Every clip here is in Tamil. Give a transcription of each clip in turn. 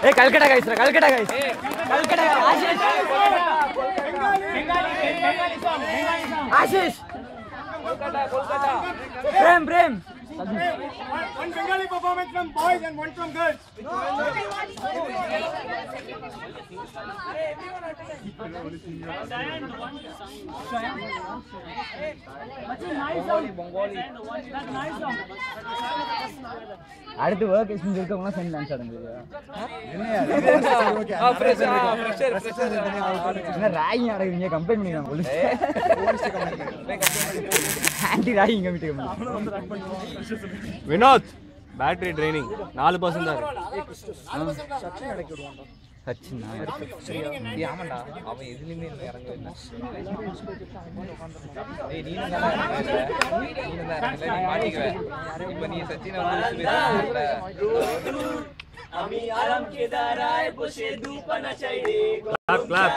A Calcutta guys Calcutta guys Calcutta Ashish Ashish Prem Prem One Bengali performance from boys and one from girls. அடுத்து ஒர்க் எக்ஸ்பீரியன்ஸ் இருக்கவங்க சென்ட் டான்ஸ் ஆடுங்க என்ன ராகிங் ஆடுறீங்க கம்பெனி பண்ணிக்கலாம் police anti ragging committee Vinod battery training நாலு பர்சன்ட் தான் இருக்கு சச்சின் ஆமாண்டா அவன் எதுலயுமே இல்லை இறங்கவே இல்லை ஏய் நீனும் தான் இறங்கல நீனும் தான் இறங்கல நீ மாட்டிக்குவ இப்ப நீ சச்சினை வந்து பேசுறல கிளாப் கிளாப்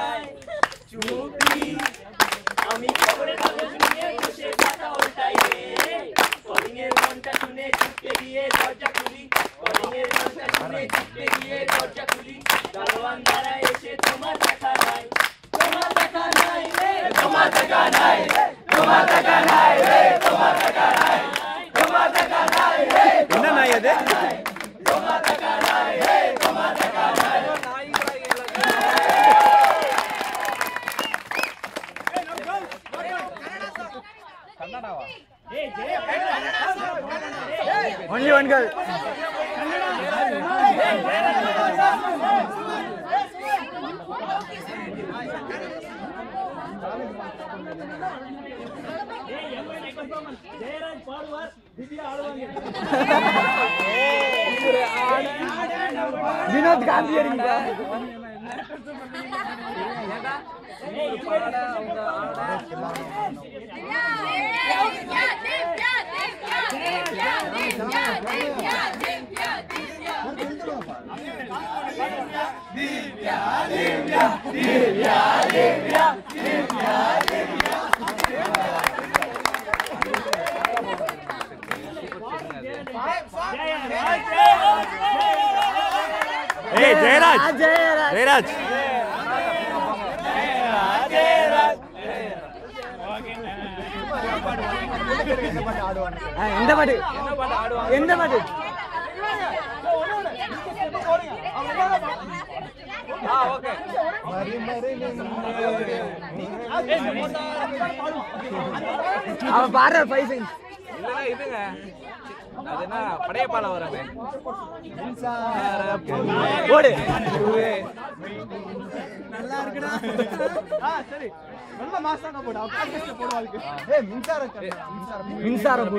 என்ன நாய் அது only one girl Vinod Gandhi அடிங்க ஏய் ஜெயராஜ் ஜெயராஜ் ஜெயராஜ் ஆ, எந்த பாட்டு எந்த பாட்டு அவன் பாடுற ஃபைவ் செகண்ட்ஸ் இல்லைன்னா இதுங்க அது என்ன படையப்பால வரமே ஓடு மின்சார பூ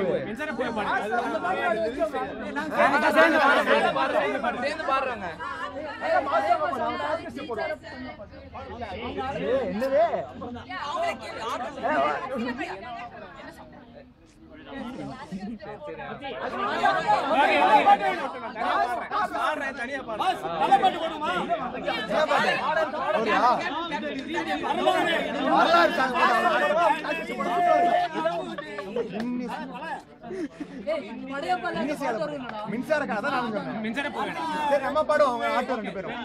சேர்ந்து பாடுறாங்க என்னது மின்சார தான் நான் சொன்னேன் மின்சார போவேன் சரி நம்ம பாடுவோம் அவங்க ஆட்டோ ரெண்டு பேரும்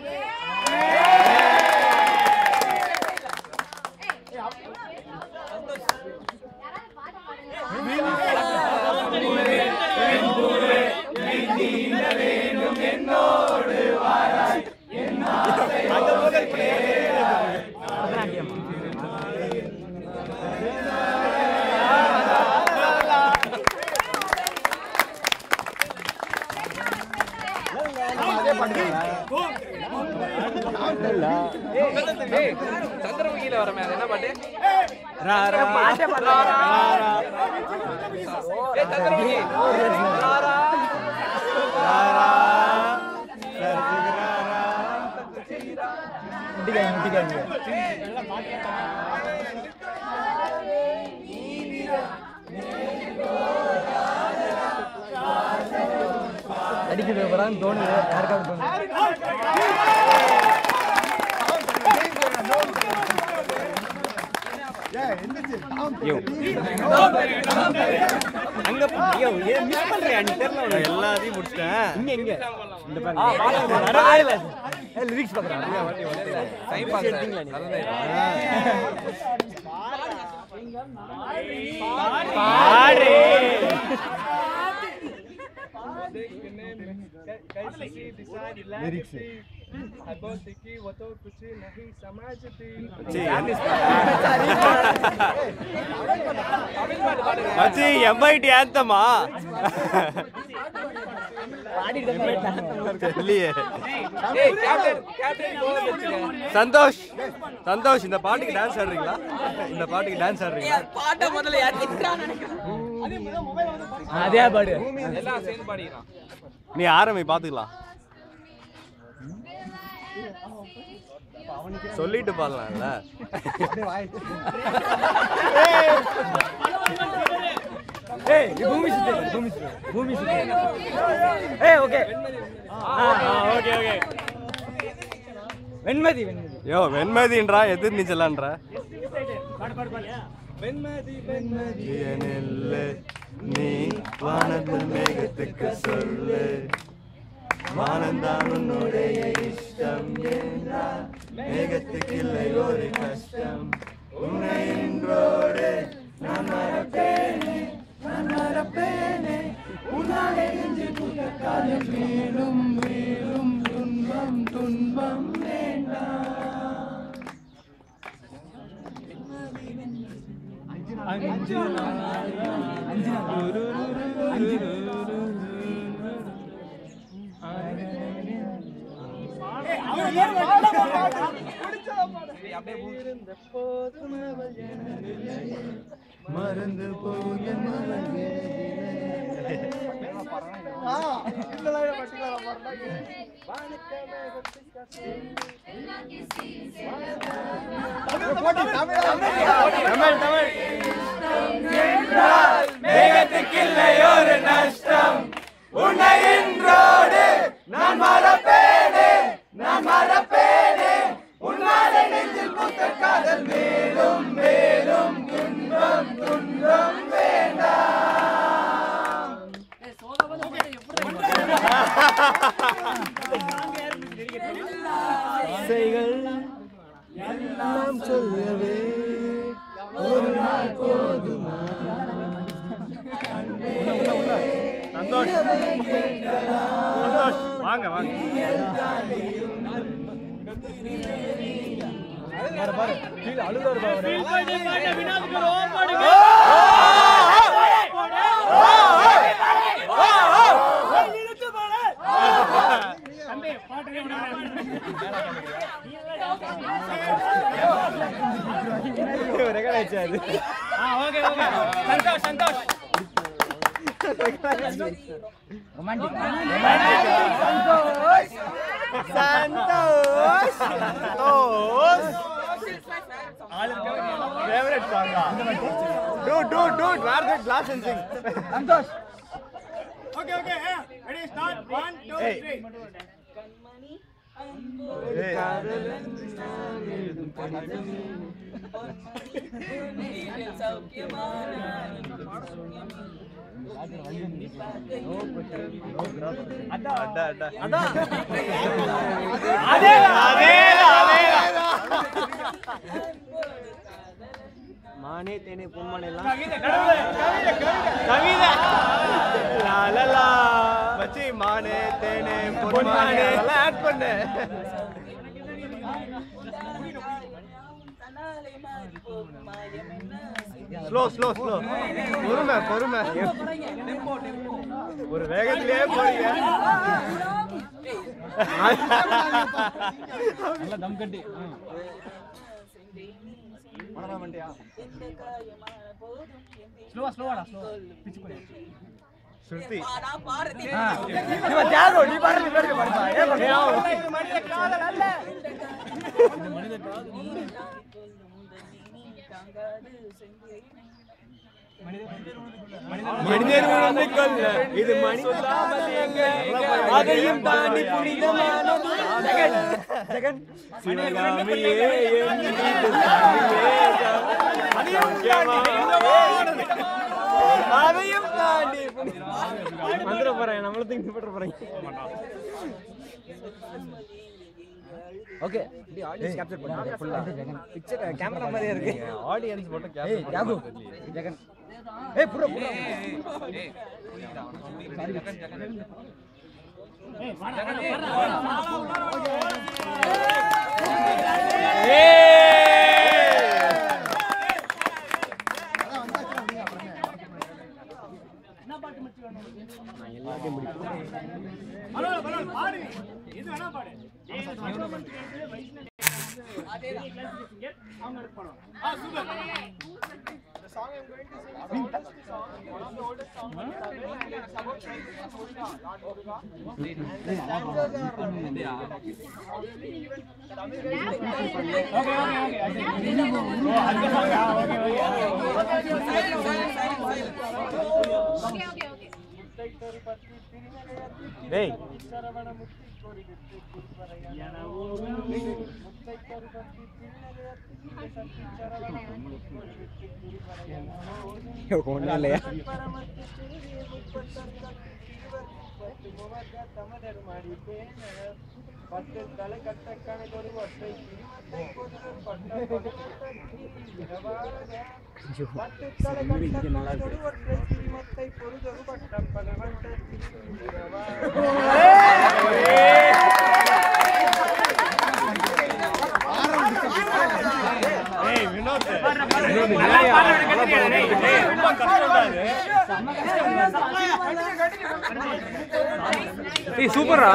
ஏய் சந்திரமுகியில வரமே அது என்ன பாட்டு ரா ரா பாட்டே பாடுறா. ஏய் சந்திரமுகி ரா, ரா. முட்டிக்காங்க முட்டிக்காங்க அடிக்குது அப்புறம் தோணுது யாருக்காவது தோணுது ஏய் எந்திரிச்சு யோ அங்க ஐயோ ஏன் மிஸ் பண்றியா நீ தெரியல எல்லாத்தையும் முடிச்சிட்டேன் இங்க இங்க இந்த பாருங்க வரவே இல்ல லிரிக்ஸ் பாக்குறேன் டைம் பாஸ் பாடு லிரிக்ஸ் மச்சி எம்ஐடி ஆந்தமா தெரியலையே ஏய் கேப்டன் கேப்டன் கோல் வச்சுக்க சந்தோஷ் சந்தோஷ் இந்த பாட்டுக்கு டான்ஸ் ஆடுறீங்களா இந்த பாட்டுக்கு டான்ஸ் ஆடுறீங்களா பாட்டை முதல்ல யார் நிக்கிறான்னு அதே பாடு எல்லாம் சேர்ந்து பாடிக்கிறான் நீ ஆரம்பி பாத்துக்கலாம் சொல்லிட்டு பாடலாம்ல ஏய் இது பூமி சுத்து பூமி சுத்து பூமி சுத்து ஏய் okay okay okay Venmathi Venmathi yo வெண்மதின்றா எதிர் நீச்சலான்றா நெல்லு நீ வானத்தில் மேகத்துக்கு சொல்லு வானந்தான் உன்னுடைய இஷ்டம் என்றால் மேகத்துக்கு இல்லை ஒரு கஷ்டம் உன்னை இன்றோடு நான் மறப்பேனே நான் மறப்பேனே உன்னாலே நெஞ்சு புத்த காலம் மேலும் மேலும் துன்பம் துன்பம் வேண்டாம் அஞ்சு மறந்து போய் என் மனதிலே. தமிழ் தமிழ் மேகத்துக்கில்லை ஒரு நஷ்டம் உன்னை இன்றோடு நான் மறப்பேனே நான் மறப்பேனே உன்னாலே நெஞ்சில் புத்த காதல் மேலும் மேலும் துன்பம் துன்பம் வேண்டாம் ஆசைகள் எல்லாம் சொல்லவே ஒரு நாள் போதுமா சந்தோஷ் சந்தோஷ் வாங்க வாங்க பாரு பாரு கீழ அழுதாரு பாரு ரெக்கார்ட் ஆயிடுச்சு அது ரொமான்டிக் சந்தோஷ் சந்தோஷ் ஃபேவரட் சாங்கா dude dude dude where that class and sing Santhosh மானே தேனே பொன்மானே எல்லாம் கவிதை லா லா லா மச்சி மானே தேனே பொன்மானே எல்லாம் ஆட் பண்ணு ஸ்லோ ஸ்லோ ஸ்லோ பொறுமை பொறுமை ஒரு வேகத்திலேயே போறீங்க நல்லா தம் கட்டி ஸ்லோவா ஸ்லோவாடா ஸ்லோவா பிச்சு பண்ணி ஸ்ருதி நீ தியாகோ நீ பாரு நீ பாரு பாருப்பா ஏன் மனித காதல் அல்ல இந்த மனித மனிதர் உணர்ந்து கொள்ள இது மனித அதையும் தாண்டி புனிதமானது ஜெகன் ஜெகன் சிவகாமியே என் வீட்டு சாமியே, முக்கியமானது. அதையும் தாண்டி வந்துட போறேன் நம்மள தூக்கி போட்டுற போறேன் ஓகே இப்படி ஆடியன்ஸ் கேப்சர் பண்ணுங்க ஃபுல்லா பிக்சர் கேமரா மாதிரியே இருக்கு ஆடியன்ஸ் மட்டும் கேப்சர் ஜாகு ஜெகன் ஏய் புரோ புரோ ஏய் புரியுதா அவனுக்கு புரியுது Jagan Jagan Okay, okay, okay. டேய் ஒண்ணும் இல்லையா ஏய் சூப்பரா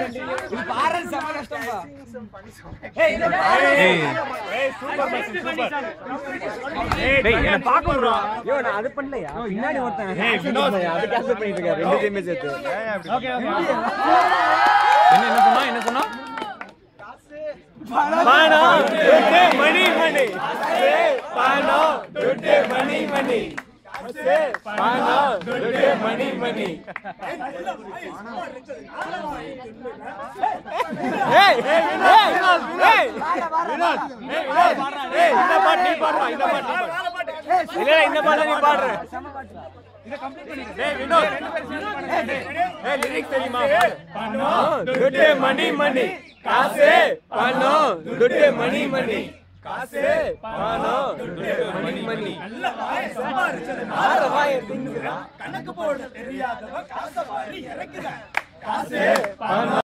டேய் என்ன பாக்க விடுறா ஐயோ நான் அது பண்ணலையா பின்னாடி ஒருத்தன் ஏய் வினோத் அது கேன்சல் பண்ணிட்டு இருக்காரு ரெண்டு டீமே சேர்த்து ஓகே ஓகே என்ன என்ன சொன்னா என்ன சொன்னா பணம் துட்டு மணி மணி பணம் துட்டு மணி மணி பணம் துட்டு மணி மணி ஏய் ஏய் வினோத் ஏய் வினோத் ஏய் வினோத் ஏய் இந்த பாட்டு நீ பாடுறா இந்த பாட்டு நீ பாடு இல்ல இந்த பாட்டு நீ பாடுற ஏய் வினோத் ஏய் லிரிக்ஸ் தெரியுமா பணம் துட்டு மணி மணி காசு பணம் துட்டு மணி மணி காசு பணம் துட்டு மணி மணி ஆற வாயை திங்குறா கணக்கு போட தெரியாதவ காசை வாரி இறக்குற காசு பணம்